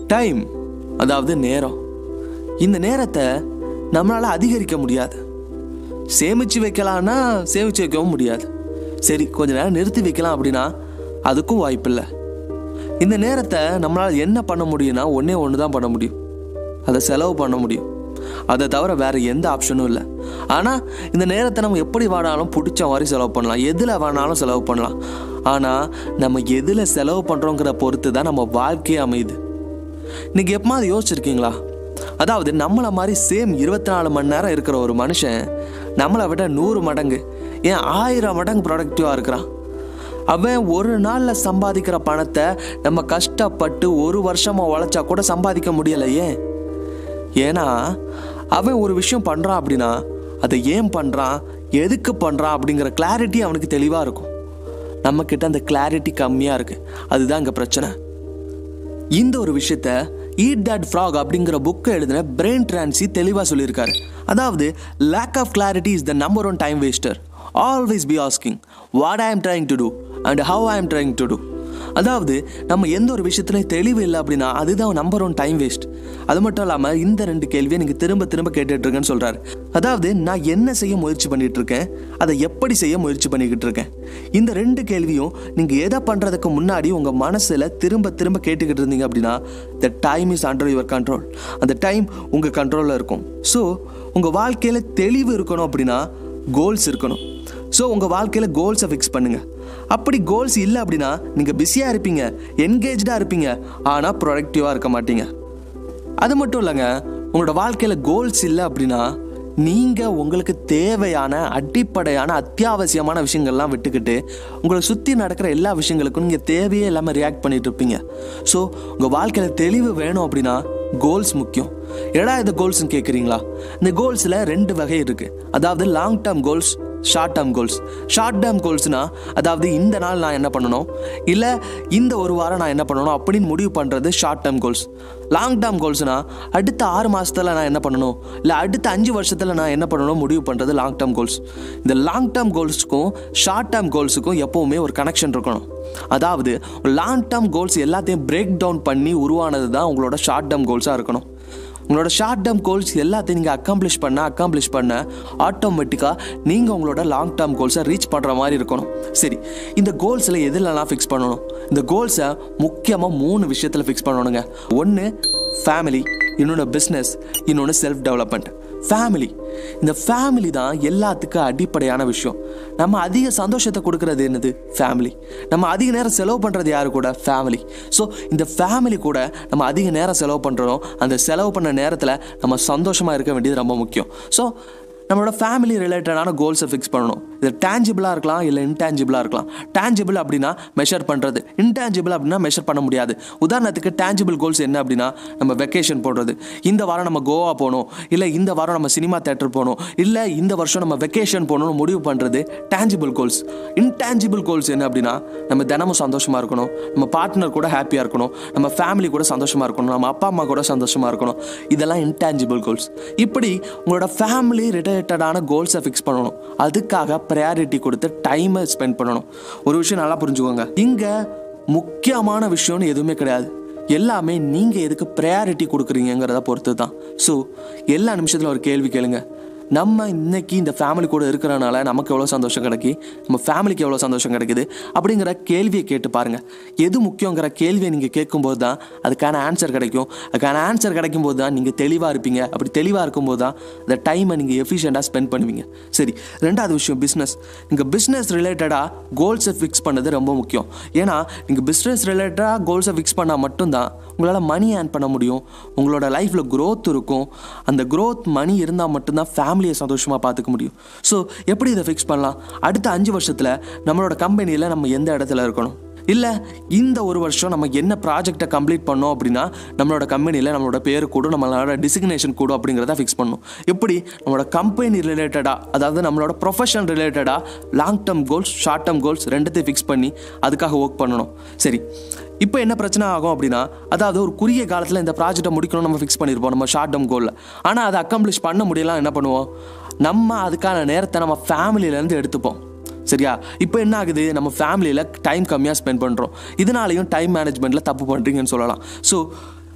time அதாவது நேரம் இந்த நேரத்தை நம்மளால் அதிகரிக்க முடியாது சேமிச்சு வைக்கலாம்னா சேமிச்சு வைக்கவும் முடியாது சரி கொஞ்ச நேரம் நிறுத்தி வைக்கலாம் அப்படின்னா அதுக்கும் வாய்ப்பில்லை இந்த நேரத்தை நம்மளால் என்ன பண்ண முடியும்னா ஒன்றே ஒன்று தான் பண்ண முடியும் அதை செலவு பண்ண முடியும் அதை தவிர வேற எந்த ஆப்ஷனும் இல்லை ஆனால் இந்த நேரத்தை நம்ம எப்படி வேணாலும் பிடிச்ச மாதிரி செலவு பண்ணலாம் எதில் வேணாலும் செலவு பண்ணலாம் ஆனால் நம்ம எதில் செலவு பண்ணுறோங்கிற பொறுத்து தான் நம்ம வாழ்க்கையே அமையுது இன்னைக்கு எப்பமாவது யோசிச்சிருக்கீங்களா அதாவது நம்மளை மாதிரி சேம் இருபத்தி நாலு மணி நேரம் இருக்கிற ஒரு மனுஷன் நம்மளை விட நூறு மடங்கு ஏன் ஆயிரம் மடங்கு ப்ரொடக்டிவாக இருக்கிறான் அவன் ஒரு நாளில் சம்பாதிக்கிற பணத்தை நம்ம கஷ்டப்பட்டு ஒரு வருஷமாக உழைச்சா கூட சம்பாதிக்க முடியலையே ஏன்னா அவன் ஒரு விஷயம் பண்ணுறான் அப்படின்னா அதை ஏன் பண்ணுறான் எதுக்கு பண்ணுறான் அப்படிங்கிற கிளாரிட்டி அவனுக்கு தெளிவாக இருக்கும் நம்மக்கிட்ட அந்த கிளாரிட்டி கம்மியாக இருக்குது அதுதான் இங்கே பிரச்சனை இந்த ஒரு விஷயத்த ஈட் தட் ஃப்ராக் அப்படிங்கிற புக்கை எழுதின பிரெயின் ட்ரான்சி தெளிவாக சொல்லியிருக்காரு அதாவது lack of clarity is the number one time waster always be asking what I'm trying to do and how I'm trying to do அதாவது நம்ம எந்த ஒரு விஷயத்துலையும் தெளிவு இல்லை அப்படின்னா அதுதான் நம்பர் ஒன் டைம் வேஸ்ட் அது மட்டும் இல்லாமல் இந்த ரெண்டு கேள்வியை நீங்கள் திரும்ப திரும்ப கேட்டுட்டு இருக்கேன்னு சொல்கிறாரு அதாவது நான் என்ன செய்ய முயற்சி பண்ணிட்டு இருக்கேன் அதை எப்படி செய்ய முயற்சி பண்ணிக்கிட்டு இருக்கேன் இந்த ரெண்டு கேள்வியும் நீங்கள் எதை பண்ணுறதுக்கு முன்னாடி உங்கள் மனசில் திரும்ப திரும்ப கேட்டுக்கிட்டு இருந்தீங்க அப்படின்னா the time is under your control அந்த டைம் உங்கள் கண்ட்ரோலில் இருக்கும் ஸோ உங்கள் வாழ்க்கையில் தெளிவு இருக்கணும் அப்படின்னா கோல்ஸ் இருக்கணும் ஸோ உங்கள் வாழ்க்கையில் கோல்ஸை ஃபிக்ஸ் பண்ணுங்கள் அப்படி கோல்ஸ் இல்லை அப்படின்னா நீங்கள் பிஸியாக இருப்பீங்க என்கேஜாக இருப்பீங்க ஆனால் ப்ரொடக்டிவாக இருக்க மாட்டீங்க அது மட்டும் இல்லைங்க உங்களோட வாழ்க்கையில் கோல்ஸ் இல்லை அப்படின்னா நீங்கள் உங்களுக்கு தேவையான அடிப்படையான அத்தியாவசியமான விஷயங்கள்லாம் விட்டுக்கிட்டு உங்களை சுற்றி நடக்கிற எல்லா விஷயங்களுக்கும் நீங்கள் தேவையே இல்லாமல் ரியாக்ட் பண்ணிட்டு இருப்பீங்க ஸோ உங்கள் வாழ்க்கையில் தெளிவு வேணும் அப்படின்னா கோல்ஸ் முக்கியம் எடா இது கோல்ஸ்னு கேட்குறீங்களா இந்த கோல்ஸில் ரெண்டு வகை இருக்குது அதாவது long term goals short term goals short term கோல்ஸ்னா அதாவது இந்த நாள் நான் என்ன பண்ணணும் இல்லை இந்த ஒரு வாரம் நான் என்ன பண்ணணும் அப்படின்னு முடிவு பண்ணுறது short term goals long term கோல்ஸ்னா அடுத்த ஆறு மாதத்தில் நான் என்ன பண்ணணும் இல்லை அடுத்த அஞ்சு வருஷத்தில் நான் என்ன பண்ணணும் முடிவு பண்ணுறது லாங் டேர்ம் கோல்ஸ் இந்த லாங் டேர்ம் கோல்ஸுக்கும் ஷார்ட் டேர்ம் கோல்ஸுக்கும் எப்போவுமே ஒரு கனெக்ஷன் இருக்கணும் அதாவது லாங் டேர்ம் கோல்ஸ் எல்லாத்தையும் பிரேக் டவுன் பண்ணி உருவானது தான் உங்களோட ஷார்ட் டேர்ம் கோல்ஸாக இருக்கணும் உங்களோட ஷார்ட் டேர்ம் கோல்ஸ் எல்லாத்தையும் நீங்கள் அக்காம்ப்ளிஷ் பண்ண அக்காம்ப்ளிஷ் பண்ண ஆட்டோமேட்டிக்காக நீங்கள் உங்களோட லாங் டேர்ம் கோல்ஸை ரீச் பண்ணுற மாதிரி இருக்கணும் சரி இந்த கோல்ஸில் எதுலலாம் ஃபிக்ஸ் பண்ணணும் இந்த கோல்ஸை முக்கியமாக மூணு விஷயத்தில் ஃபிக்ஸ் பண்ணணுங்க ஒன்று ஃபேமிலி இன்னொன்று பிஸ்னஸ் இன்னொன்று செல்ஃப் டெவலப்மெண்ட் ஃபேமிலி இந்த ஃபேமிலி தான் எல்லாத்துக்கும் அடிப்படையான விஷயம் நம்ம அதிக சந்தோஷத்தை கொடுக்கறது என்னது ஃபேமிலி நம்ம அதிக நேரம் செலவு பண்ணுறது யாரு கூட ஃபேமிலி ஸோ இந்த ஃபேமிலி கூட நம்ம அதிக நேரம் செலவு பண்ணுறோம் அந்த செலவு பண்ண நேரத்தில் நம்ம சந்தோஷமாக இருக்க வேண்டியது ரொம்ப முக்கியம் ஸோ நம்மளோட ஃபேமிலி ரிலேட்டடான கோல்ஸை ஃபிக்ஸ் பண்ணணும் இது டேஞ்சிபிளாக இருக்கலாம் இல்லை இன்டேஞ்சிபிளாக இருக்கலாம் டேஞ்சிபிள் அப்படின்னா மெஷர் பண்ணுறது இன்டேஞ்சிபிள் அப்படின்னா மெஷர் பண்ண முடியாது உதாரணத்துக்கு டேஞ்சிபிள் கோல்ஸ் என்ன அப்படின்னா நம்ம வெக்கேஷன் போடுறது இந்த வாரம் நம்ம கோவா போகணும் இல்லை இந்த வாரம் நம்ம சினிமா தேட்டர் போகணும் இல்லை இந்த வருஷம் நம்ம வெக்கேஷன் போகணும்னு முடிவு பண்ணுறது டேஞ்சிபிள் கோல்ஸ் இன்டேஞ்சிபிள் கோல்ஸ் என்ன அப்படின்னா நம்ம தினமும் சந்தோஷமாக இருக்கணும் நம்ம பார்ட்னர் கூட ஹாப்பியாக இருக்கணும் நம்ம ஃபேமிலி கூட சந்தோஷமாக இருக்கணும் நம்ம அப்பா அம்மா கூட சந்தோஷமாக இருக்கணும் இதெல்லாம் இன்டேஞ்சிபிள் கோல்ஸ் இப்படி உங்களோட ஃபேமிலி ரிலேட்டடான கோல்ஸை ஃபிக்ஸ் பண்ணணும் அதுக்காக ப்ரையாரிட்டி கொடுத்து டைமை ஸ்பெண்ட் பண்ணணும் ஒரு விஷயம் நல்லா புரிஞ்சுக்கோங்க இங்கே முக்கியமான விஷயம்னு எதுவுமே கிடையாது எல்லாமே நீங்கள் எதுக்கு ப்ரையாரிட்டி கொடுக்குறீங்கிறத பொறுத்து தான் ஸோ எல்லா நிமிஷத்தில் ஒரு கேள்வி கேளுங்க நம்ம இன்னைக்கு இந்த ஃபேமிலி கூட இருக்கிறனால நமக்கு எவ்வளோ சந்தோஷம் கிடைக்கி நம்ம ஃபேமிலிக்கு எவ்வளோ சந்தோஷம் கிடைக்குது அப்படிங்கிற கேள்வியை கேட்டு பாருங்கள் எது முக்கியங்கிற கேள்வியை நீங்கள் கேட்கும்போது தான் அதுக்கான ஆன்சர் கிடைக்கும் அதுக்கான ஆன்சர் கிடைக்கும் போது தான் நீங்கள் தெளிவாக இருப்பீங்க அப்படி தெளிவாக இருக்கும்போது தான் அந்த டைமை நீங்கள் எஃபிஷியண்ட்டாக ஸ்பெண்ட் பண்ணுவீங்க சரி ரெண்டாவது விஷயம் பிஸ்னஸ் நீங்கள் பிஸ்னஸ் ரிலேட்டடாக கோல்ஸை ஃபிக்ஸ் பண்ணது ரொம்ப முக்கியம் ஏன்னா நீங்கள் பிஸ்னஸ் ரிலேட்டடாக கோல்ஸை ஃபிக்ஸ் பண்ணால் மட்டும்தான் உங்களால் மணி ஏர்ன் பண்ண முடியும் உங்களோட லைஃப்பில் growth இருக்கும் அந்த growth மணி இருந்தால் மட்டும்தான் ஃபேமிலியை சந்தோஷமாக பார்த்துக்க முடியும் ஸோ எப்படி இதை ஃபிக்ஸ் பண்ணலாம் அடுத்த அஞ்சு வருஷத்தில் நம்மளோட கம்பெனியில் நம்ம எந்த இடத்துல இருக்கணும் இல்லை இந்த ஒரு வருஷம் நம்ம என்ன ப்ராஜெக்டை கம்ப்ளீட் பண்ணோம் அப்படின்னா நம்மளோட கம்பெனியில் நம்மளோட பேர் கூடும் நம்மளோட டிசிக்னேஷன் கூடும் அப்படிங்கிறத ஃபிக்ஸ் பண்ணணும் எப்படி நம்மளோட கம்பெனி ரிலேட்டடாக அதாவது நம்மளோட ப்ரொஃபஷன் ரிலேட்டடாக long term goals short term goals ரெண்டுத்தையும் ஃபிக்ஸ் பண்ணி அதுக்காக ஒர்க் பண்ணணும் சரி இப்போ என்ன பிரச்சனை ஆகும் அப்படின்னா அதாவது ஒரு குறுகிய காலத்தில் இந்த ப்ராஜெக்டை முடிக்கணும் நம்ம ஃபிக்ஸ் பண்ணியிருப்போம் நம்ம ஷார்ட் டேர்ம் கோலில் ஆனால் அதை அக்கம்ப்ளிஷ் பண்ண முடியலாம் என்ன பண்ணுவோம் நம்ம அதுக்கான நேரத்தை நம்ம ஃபேமிலியிலேருந்து எடுத்துப்போம் சரியா இப்போ என்ன ஆகுது நம்ம ஃபேமிலியில் டைம் கம்மியாக ஸ்பெண்ட் பண்ணுறோம் இதனாலையும் டைம் மேனேஜ்மெண்ட்டில் தப்பு பண்ணுறீங்கன்னு சொல்லலாம் ஸோ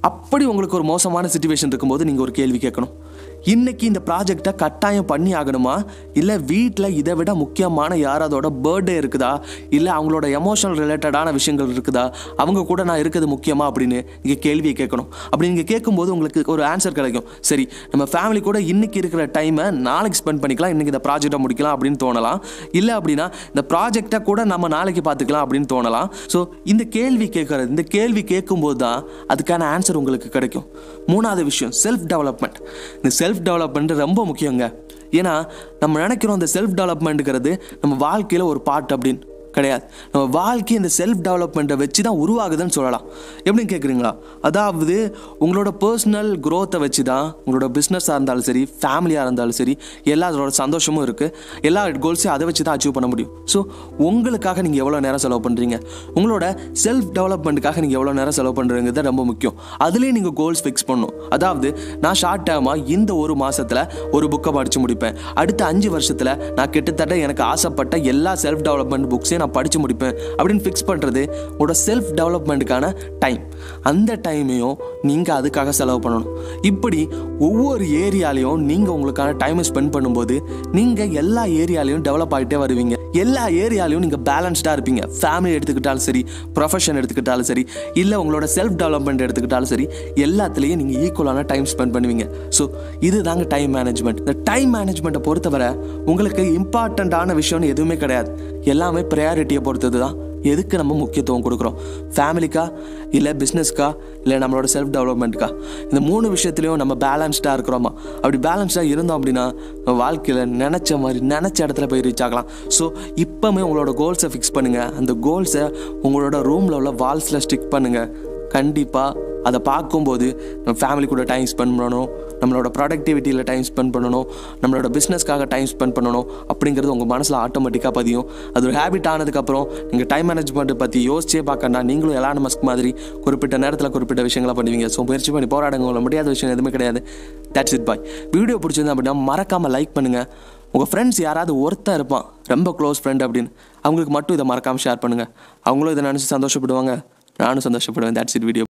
அப்படி உங்களுக்கு ஒரு மோசமான சுச்சுவேஷன் இருக்கும்போது நீங்கள் ஒரு கேள்வி கேட்கணும் இன்னைக்கு இந்த ப்ராஜெக்டை கட்டாயம் பண்ணி ஆகணுமா இல்லை வீட்டில் இதை விட முக்கியமான யாராதோட பர்த்டே இருக்குதா இல்லை அவங்களோட எமோஷனல் ரிலேட்டடான விஷயங்கள் இருக்குதா அவங்க கூட நான் இருக்கிறது முக்கியமா அப்படின்னு நீங்கள் கேள்வியை கேட்கணும் அப்படி நீங்கள் கேட்கும்போது உங்களுக்கு ஒரு ஆன்சர் கிடைக்கும் சரி நம்ம ஃபேமிலி கூட இன்னைக்கு இருக்கிற டைமை நாளைக்கு ஸ்பெண்ட் பண்ணிக்கலாம் இன்னைக்கு இந்த ப்ராஜெக்டை முடிக்கலாம் அப்படின்னு தோணலாம் இல்லை அப்படின்னா இந்த ப்ராஜெக்டை கூட நம்ம நாளைக்கு பார்த்துக்கலாம் அப்படின்னு தோணலாம் ஸோ இந்த கேள்வி கேட்கறது இந்த கேள்வி கேட்கும்போது தான் அதுக்கான ஆன்சர் உங்களுக்கு கிடைக்கும் மூணாவது விஷயம் செல்ஃப் டெவலப்மெண்ட் இந்த செல்ஃப் டெவலப்மெண்ட் ரொம்ப முக்கியங்க ஏன்னா நம்ம நினைக்கிறோம் இந்த செல்ஃப் டெவலப்மெண்ட்டுங்கிறது நம்ம வாழ்க்கையில் ஒரு பார்ட் அப்படின்னு கிடையாது நம்ம வாழ்க்கை இந்த செல்ஃப் டெவலப்மெண்ட்டை வச்சு தான் உருவாகுதுன்னு சொல்லலாம் எப்படின்னு கேட்குறீங்களா அதாவது உங்களோட பர்சனல் க்ரோத்தை வச்சு தான் உங்களோட பிஸ்னஸாக இருந்தாலும் சரி ஃபேமிலியாக இருந்தாலும் சரி எல்லாரோட சந்தோஷமும் இருக்குது எல்லா கோல்ஸையும் அதை வச்சு தான் அச்சீவ் பண்ண முடியும் ஸோ உங்களுக்காக நீங்கள் எவ்வளோ நேரம் செலவு பண்ணுறீங்க உங்களோட செல்ஃப் டெவலப்மெண்ட்டுக்காக நீங்கள் எவ்வளோ நேரம் செலவு பண்ணுறதுங்கிறது ரொம்ப முக்கியம் அதுலேயே நீங்கள் கோல்ஸ் ஃபிக்ஸ் பண்ணணும் அதாவது நான் ஷார்ட் டேர்மாக இந்த ஒரு மாதத்தில் ஒரு புக்கை படித்து முடிப்பேன் அடுத்த அஞ்சு வருஷத்தில் நான் கிட்டத்தட்ட எனக்கு ஆசைப்பட்ட எல்லா செல்ஃப் டெவலப்மெண்ட் புக்ஸையும் நான் படித்து முடிப்பேன் அப்படின்னு ஃபிக்ஸ் பண்ணுறது உங்களோட செல்ஃப் டெவலப்மெண்ட்டுக்கான டைம் அந்த டைமையும் நீங்கள் அதுக்காக செலவு பண்ணணும் இப்படி ஒவ்வொரு ஏரியாலையும் நீங்கள் உங்களுக்கான டைமை ஸ்பெண்ட் பண்ணும்போது நீங்கள் எல்லா ஏரியாலையும் டெவலப் ஆகிட்டே வருவீங்க எல்லா ஏரியாலையும் நீங்கள் பேலன்ஸ்டாக இருப்பீங்க ஃபேமிலி எடுத்துக்கிட்டாலும் சரி ப்ரொஃபஷன் எடுத்துக்கிட்டாலும் சரி இல்லை உங்களோட செல்ஃப் டெவலப்மெண்ட் எடுத்துக்கிட்டாலும் சரி எல்லாத்துலேயும் நீங்கள் ஈக்குவலான டைம் ஸ்பெண்ட் பண்ணுவீங்க ஸோ இது தாங்க டைம் மேனேஜ்மெண்ட் இந்த டைம் மேனேஜ்மெண்ட்டை பொறுத்தவரை உங்களுக்கு இம்பார்ட்டண்ட்டான விஷயம்னு எதுவுமே கிடையாது எல்லாமே ப்ரையாரிட்டியை பொறுத்தது தான் எதுக்கு நம்ம முக்கியத்துவம் கொடுக்குறோம் ஃபேமிலிக்கா இல்லை பிஸ்னஸ்க்கா இல்லை நம்மளோட செல்ஃப் டெவலப்மெண்ட்க்கா இந்த மூணு விஷயத்துலையும் நம்ம பேலன்ஸ்டாக இருக்கிறோமா அப்படி பேலன்ஸ்டாக இருந்தோம் அப்படின்னா நம்ம வாழ்க்கையில் நினச்ச மாதிரி நினச்ச இடத்துல போய் ரீச் ஆகலாம் ஸோ இப்போமே உங்களோட கோல்ஸை ஃபிக்ஸ் பண்ணுங்கள் அந்த கோல்ஸை உங்களோட ரூமில் உள்ள வால்ஸில் ஸ்டிக் பண்ணுங்கள் கண்டிப்பாக அதை பார்க்கும்போது நம்ம ஃபேமிலி கூட டைம் ஸ்பெண்ட் பண்ணணும் நம்மளோட ப்ரொடக்டிவிட்டியில் டைம் ஸ்பெண்ட் பண்ணணும் நம்மளோட பிஸ்னஸ்க்காக டைம் ஸ்பெண்ட் பண்ணணும் அப்படிங்கிறது உங்கள் மனசில் ஆட்டோமேட்டிக்காக பதியும் அது ஒரு ஹேபிட் ஆனதுக்கப்புறம் நீங்கள் டைம் மேனேஜ்மெண்ட்டை பற்றி யோசிச்சே பார்க்கணும்னா நீங்களும் எலான மஸ்க் மாதிரி குறிப்பிட்ட நேரத்தில் குறிப்பிட்ட விஷயங்களை பண்ணுவீங்க ஸோ முயற்சி பண்ணி போராடுங்க உங்களை முடியாத விஷயம் எதுவுமே கிடையாது தட்ஸ் இட் பாய் வீடியோ பிடிச்சிருந்தா அப்படின்னா மறக்காமல் லைக் பண்ணுங்கள் உங்கள் ஃப்ரெண்ட்ஸ் யாராவது ஒருத்தன் இருப்பான் ரொம்ப க்ளோஸ் ஃப்ரெண்ட் அப்படின்னு அவங்களுக்கு மட்டும் இதை மறக்காமல் ஷேர் பண்ணுங்கள் அவங்களும் இதை நினச்சி சந்தோஷப்படுவாங்க நானும் சந்தோஷப்படுவேன் தட்ஸ் இட் வீடியோ